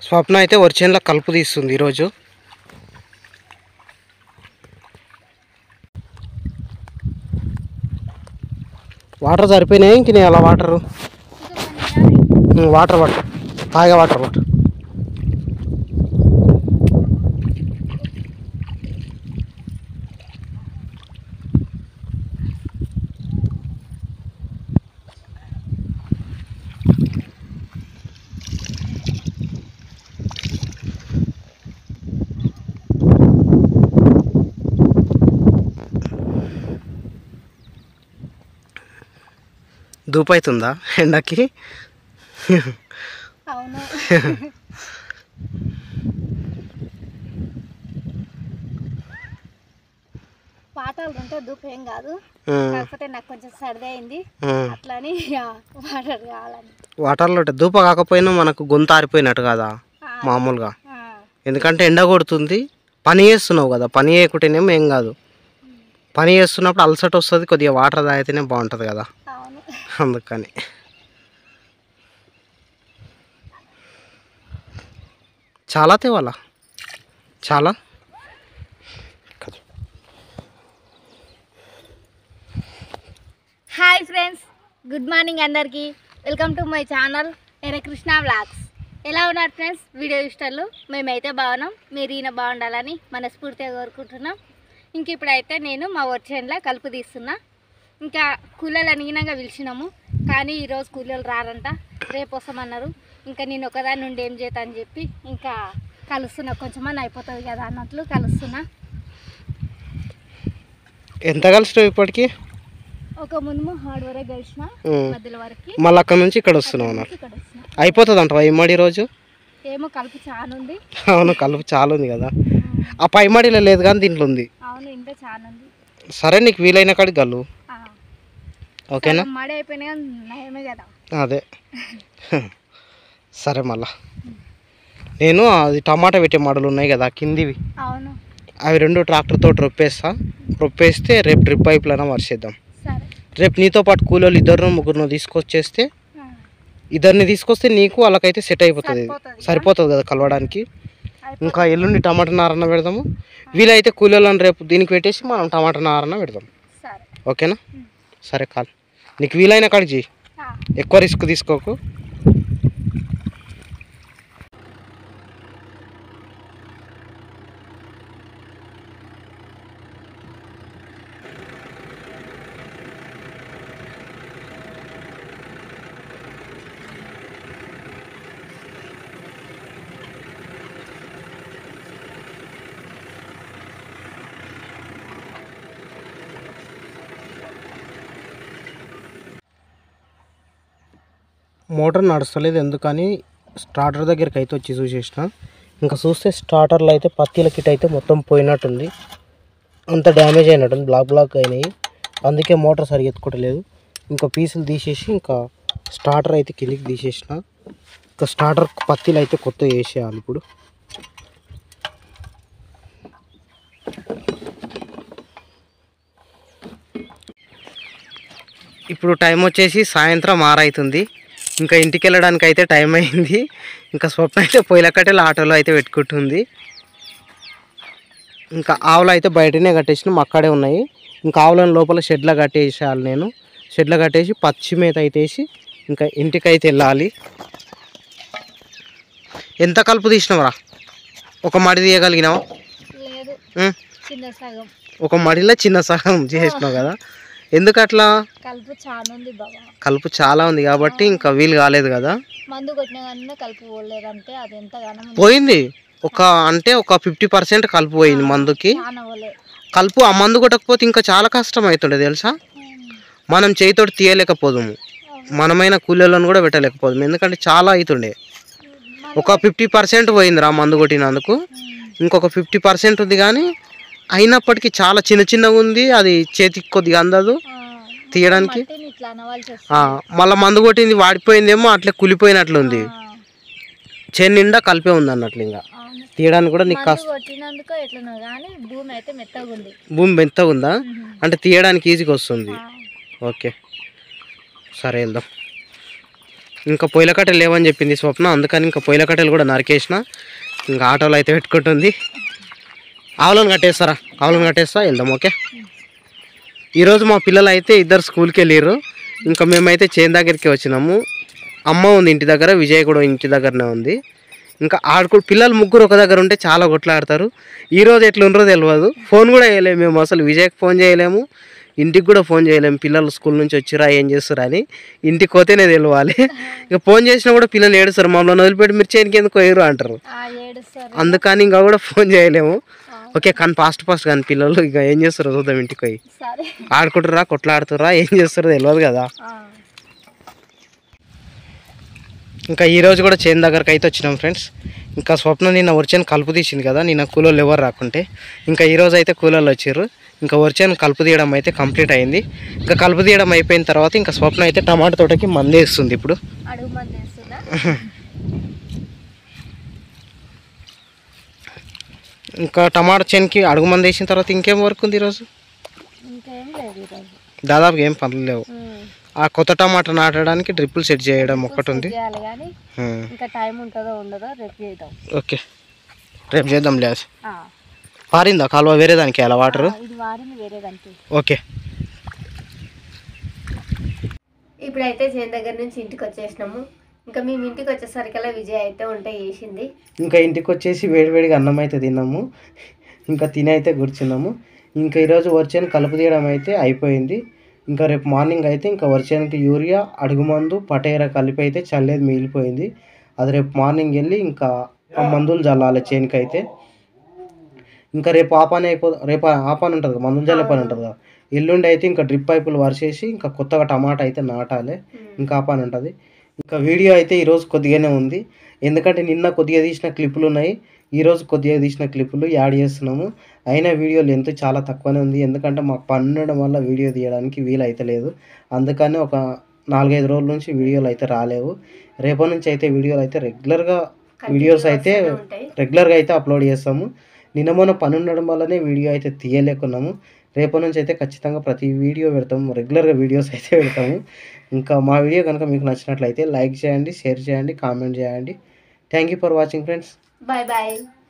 స్వప్న అయితే వరిచేనులో కలుపు తీస్తుంది ఈరోజు వాటర్ సరిపోయినాయి ఇంక నేను అలా వాటరు వాటర్ వాటర్ తాగే వాటర్ వాటర్ దూపైతుందా ఎండకి అవును పాటలు ఉంటే దూపు ఏం కాదు ఉమ్, కాకపోతే నాకు కొంచెం సర్ది అయింది ఉమ్. అట్లని వాటర్ కావాలని వాటర్లో ఉంటే దూప కాకపోయినా మనకు గొంతు ఆరిపోయినట్టు కదా ఆ, మామూలుగా ఆ, ఎందుకంటే ఎండ కొడుతుంది పని చేస్తున్నావు కదా పని చేయకుంటేనేమో ఏం కాదు పని చేస్తున్నప్పుడు అలసట వస్తుంది కొద్దిగా వాటర్ తాగితేనే బాగుంటుంది కదా అవును అందుకని చాలా తేవాలా చాలా హాయ్ ఫ్రెండ్స్ గుడ్ మార్నింగ్ అందరికీ welcome to my channel Erakrishna vlogs ఎలా ఉన్నారు ఫ్రెండ్స్ వీడియో ఇష్టాలు మేమైతే బాగున్నాం మీరు ఈయన బాగుండాలని మనస్ఫూర్తిగా కోరుకుంటున్నాం ఇంక ఇప్పుడైతే నేను మా వచ్చేలా కలుపు తీస్తున్నా ఇంకా కూలీలు అనిగినంగా పిలిచినాము కానీ ఈరోజు కూలీలు రారంట రేపు వస్తామన్నారు ఇంకా నేను ఒకదాని నుండి ఏం చేతా అని చెప్పి ఇంకా కలుస్తున్నా కొంచెమని అయిపోతుంది కదా అన్నట్లు కలుస్తున్నా ఎంత కలిసినావు ఇప్పటికి ఒక మునుము హార్డ్ వరకు కలిసిన ఉమ్. మధ్యలో వరకు మళ్ళీ అక్కడ నుంచి ఇక్కడ వస్తున్నావు అన్నారు ఇక్కడ వస్తున్నా అయిపోతుంది అంట ఇమ్మడి రోజు ఏమో కలుపు చాలా ఉంది అవును కలుపు చాలా ఉంది కదా ఆ పై మడిలో లేదు కానీ దీంట్లో ఉంది అవును ఇంత చాలా ఉంది సరే నీకు వీలైన కాడికి గల్లు ఆ. ఓకేనా సగం మడి అయిపోయినా కానీ నయమే కదా అదే సరే మళ్ళా నేను అది టమాటా పెట్టే మడలు ఉన్నాయి కదా కిందివి అవును అవి రెండు ట్రాక్టర్ తోటి రొప్పేస్తా రొప్పేస్తే రేపు డ్రిప్ పైపులైనా వర్షిద్దాం సరే రేపు నీతో పాటు కూలోళ్ళు ఇద్దరు ముగ్గురు తీసుకొచ్చేస్తే ఆ. ఇద్దరిని తీసుకొస్తే నీకు వాళ్ళకైతే సెట్ అయిపోతుంది ఇది. సరిపోతుంది సరిపోతుంది కదా కలవడానికి అయిపో- ఇంకా ఎల్లుండి టమాటా నారన్న పెడదాము వీలైతే కూలోళ్ళని రేపు దీనికి పెట్టేసి మనం టమాటా నారన్న పెడదాం సరే ఓకేనా ఉమ్. సరే కాల్ నీకు వీలైన కాడికి చెయ్యి ఆ. ఎక్కువ రిస్క్ తీసుకోకు మోటార్ నడుస్తలేదు ఎందుకని స్టార్టర్ దగ్గరికి అయితే వచ్చి చూసేసిన ఇంకా చూస్తే స్టార్టర్లో అయితే పత్తిల కిట్ అయితే మొత్తం పోయినట్టుంది అంత డ్యామేజ్ అయినట్టుంది బ్లాక్ బ్లాక్ అయినాయి అందుకే మోటార్ సరిగా ఎత్తుకోవట్లేదు ఇంకా పీసులు తీసేసి ఇంకా స్టార్టర్ అయితే కిందికి తీసేసిన ఇంకా స్టార్టర్ పత్తిలు అయితే కొత్త వేసేయాలి ఇప్పుడు ఇప్పుడు టైం వచ్చేసి సాయంత్రం ఆరైతుంది ఇంకా ఇంటికి వెళ్ళడానికి అయితే టైం అయింది ఇంకా స్వప్న అయితే పొయ్యిల కట్టెలు ఆటోలో అయితే పెట్టుకుంటుంది ఇంకా ఆవులు అయితే బయటనే కట్టేసిన అక్కడే ఉన్నాయి ఇంకా ఆవులను లోపల షెడ్లో కట్టేసేయాలి నేను షెడ్లో కట్టేసి పచ్చి మేత అయితే వేసి ఇంకా ఇంటికి అయితే వెళ్ళాలి ఎంత కలుపు తీసినావురా ఒక మడి తీయగలిగినావా లేదు ఉం? చిన్న సగం ఒక మడిలో చిన్న సగం చేసినావు కదా ఎందుకు అట్లా కలుపు చాలా ఉంది బాబా కలుపు చాలా ఉంది కాబట్టి ఇంకా వీలు కాలేదు కదా మందు కొట్టిన కానీ కలుపు పోలేదు అంటే అది ఎంతగానో ఉంది. పోయింది ఒక అంటే ఒక ఫిఫ్టీ పర్సెంట్ కలుపు పోయింది మందుకి చాలా పోలే కలుపు ఆ మందు కొట్టకపోతే ఇంకా చాలా కష్టం అవుతుండే తెలుసా మనం చేయితోటి తీయలేకపోదుము మనమైన కూలీలను కూడా పెట్టలేకపోదుము ఎందుకంటే చాలా అవుతుండే ఒక ఫిఫ్టీ పర్సెంట్ పోయిందిరా మందు కొట్టినందుకు ఇంకొక ఫిఫ్టీ పర్సెంట్ ఉంది కానీ అయినప్పటికీ చాలా చిన్న చిన్నగా ఉంది అది చేతికి కొద్దిగా అందదు తీయడానికి మట్టిని ఇట్లా అనవలసి ఆ, మళ్ళా మందు కొట్టింది వాడిపోయిందేమో అట్లే కులిపోయినట్లుంది చేను నిండా కలిపే ఉంది అన్నట్లు ఇంకా అవును తీయడానికి కూడా నీకు మందు కష్టం కొట్టినందుకు ఎట్లనో కానీ భూమి అయితే మెత్తగా ఉంది భూమి మెత్తగా ఉందా మ్మ్. అంటే తీయడానికి ఈజీగా వస్తుంది ఆ. ఓకే సరే వెళ్దాం ఇంకా పొయ్యిల కట్టెలు లేవని చెప్పింది స్వప్న అందుకని ఇంకా పొయ్యిల కట్టెలు కూడా నరికేసిన ఇంకా ఆటోలో అయితే పెట్టుకుంటుంది ఆవులను కట్టేస్తారా ఆవులను కట్టేస్తా వెళ్దాం ఓకే ఈరోజు మా పిల్లలు అయితే ఇద్దరు స్కూల్కి వెళ్ళారు ఇంకా మేమైతే చేను దగ్గరికి వచ్చినాము అమ్మ ఉంది ఇంటి దగ్గర విజయ్ కూడా ఇంటి దగ్గరనే ఉంది ఇంకా ఆడుకో పిల్లలు ముగ్గురు ఒక దగ్గర ఉంటే చాలా కొట్లాడతారు ఈ రోజు ఎట్లా ఉండరో తెలియదు ఫోన్ కూడా చేయలేము మేము అసలు విజయ్కి ఫోన్ చేయలేము ఇంటికి కూడా ఫోన్ చేయలేము పిల్లలు స్కూల్ నుంచి వచ్చిరా ఏం చేస్తురా అని ఇంటికి పోతేనే తెలియాలి ఇక ఫోన్ చేసినా కూడా పిల్లలు ఏడుస్తారు మమ్మల్ని వదిలిపెట్టి మీరు చేనికి ఎందుకు పోయారు అంటారు ఏడుస్తారు అందుకని ఇంకా కూడా ఫోన్ చేయలేము ఓకే కానీ ఫాస్ట్ ఫాస్ట్ కానీ పిల్లలు ఇక ఏం చేస్తారో చూద్దాం ఇంటికి పోయి సరే ఆడుకుంటారా కొట్లాడుతురా ఏం చేస్తారో తెలియదు కదా ఇంకా ఈ రోజు కూడా చేను దగ్గరకు అయితే వచ్చినాం ఫ్రెండ్స్ ఇంకా స్వప్న నిన్న వర్చాను కలుపు తీసింది కదా నిన్న కూలోళ్ళు ఎవరు రాకుంటే ఇంకా ఈ రోజు అయితే కూలోళ్ళు వచ్చారు ఇంకా వర్చాను కలుపు తీయడం అయితే కంప్లీట్ అయింది ఇంకా కలుపు తీయడం అయిపోయిన తర్వాత ఇంకా స్వప్న అయితే టమాటా తోటకి మందేస్తుంది ఇప్పుడు అడుగు మంది వేస్తుందా ఇంకా టమాటా చేనుకి అడుగు మంది వేసిన తర్వాత ఇంకేం వర్క్ ఉంది ఈరోజు ఇంకేం లేదు ఈరోజు దాదాపు ఏం పనులు లేవు ఆ కొత్త టమాటా నాటడానికి డ్రిప్పులు సెట్ చేయడం ఒక్కటి ఉంది చేయాలి కానీ ఉమ్, ఇంకా టైం ఉంటుందో ఉండదో రేపు చేద్దాం ఓకే రేపు చేద్దాం లేదు ఆ, పారిందా కాలువ వేరే దానికి అలా వాటరు ఇది వారింది వేరే దానికి ఓకే ఇప్పుడైతే చేను దగ్గర నుంచి ఇంటికి వచ్చేసినాము ఇంకా మేము ఇంటికి వచ్చేసరికల్లా విజయ్ అయితే వంట చేసింది ఇంకా ఇంటికి వచ్చేసి వేడివేడిగా అన్నం అయితే తిన్నాము ఇంకా తిని అయితే కూర్చున్నాము ఇంకా ఈరోజు వర్షాన్ని కలుపు తీయడం అయితే అయిపోయింది ఇంకా రేపు మార్నింగ్ అయితే ఇంకా వర్షానికి యూరియా అడుగు మందు పటేరా కలిపి అయితే చల్లేది మిగిలిపోయింది అది రేపు మార్నింగ్ వెళ్ళి ఇంకా ఆ మందులు చల్లాలి చేనుకి అయితే ఇంకా రేపు ఆ పని అయిపో రేపు ఆ పని ఉంటుంది కదా మందులు చల్లే పని ఉంటుంది కదా ఎల్లుండి అయితే ఇంకా డ్రిప్ పైపులు వరిసేసి ఇంకా కొత్తగా టమాటా అయితే నాటాలి ఇంకా ఆ పని ఉంటుంది ఇంకా వీడియో అయితే ఈరోజు కొద్దిగానే ఉంది ఎందుకంటే నిన్న కొద్దిగా తీసిన క్లిప్పులు ఉన్నాయి ఈరోజు కొద్దిగా తీసిన క్లిప్పులు యాడ్ చేస్తున్నాము అయినా వీడియో లెంత్ చాలా తక్కువనే ఉంది ఎందుకంటే మాకు పని ఉండడం వల్ల వీడియో తీయడానికి వీలు అయితే లేదు అందుకని ఒక నాలుగైదు రోజుల నుంచి వీడియోలు అయితే రాలేవు రేపటి నుంచి అయితే వీడియోలు అయితే రెగ్యులర్గా వీడియోస్ అయితే రెగ్యులర్గా అయితే అప్లోడ్ చేస్తాము నిన్న మొన్న పని ఉండడం వల్లనే వీడియో అయితే తీయలేకున్నాము రేపటి నుంచి అయితే ఖచ్చితంగా ప్రతి వీడియో పెడతాము రెగ్యులర్గా వీడియోస్ అయితే పెడతాము ఇంకా మా వీడియో కనుక మీకు నచ్చినట్లయితే లైక్ చేయండి షేర్ చేయండి కామెంట్ చేయండి thank you for watching friends bye bye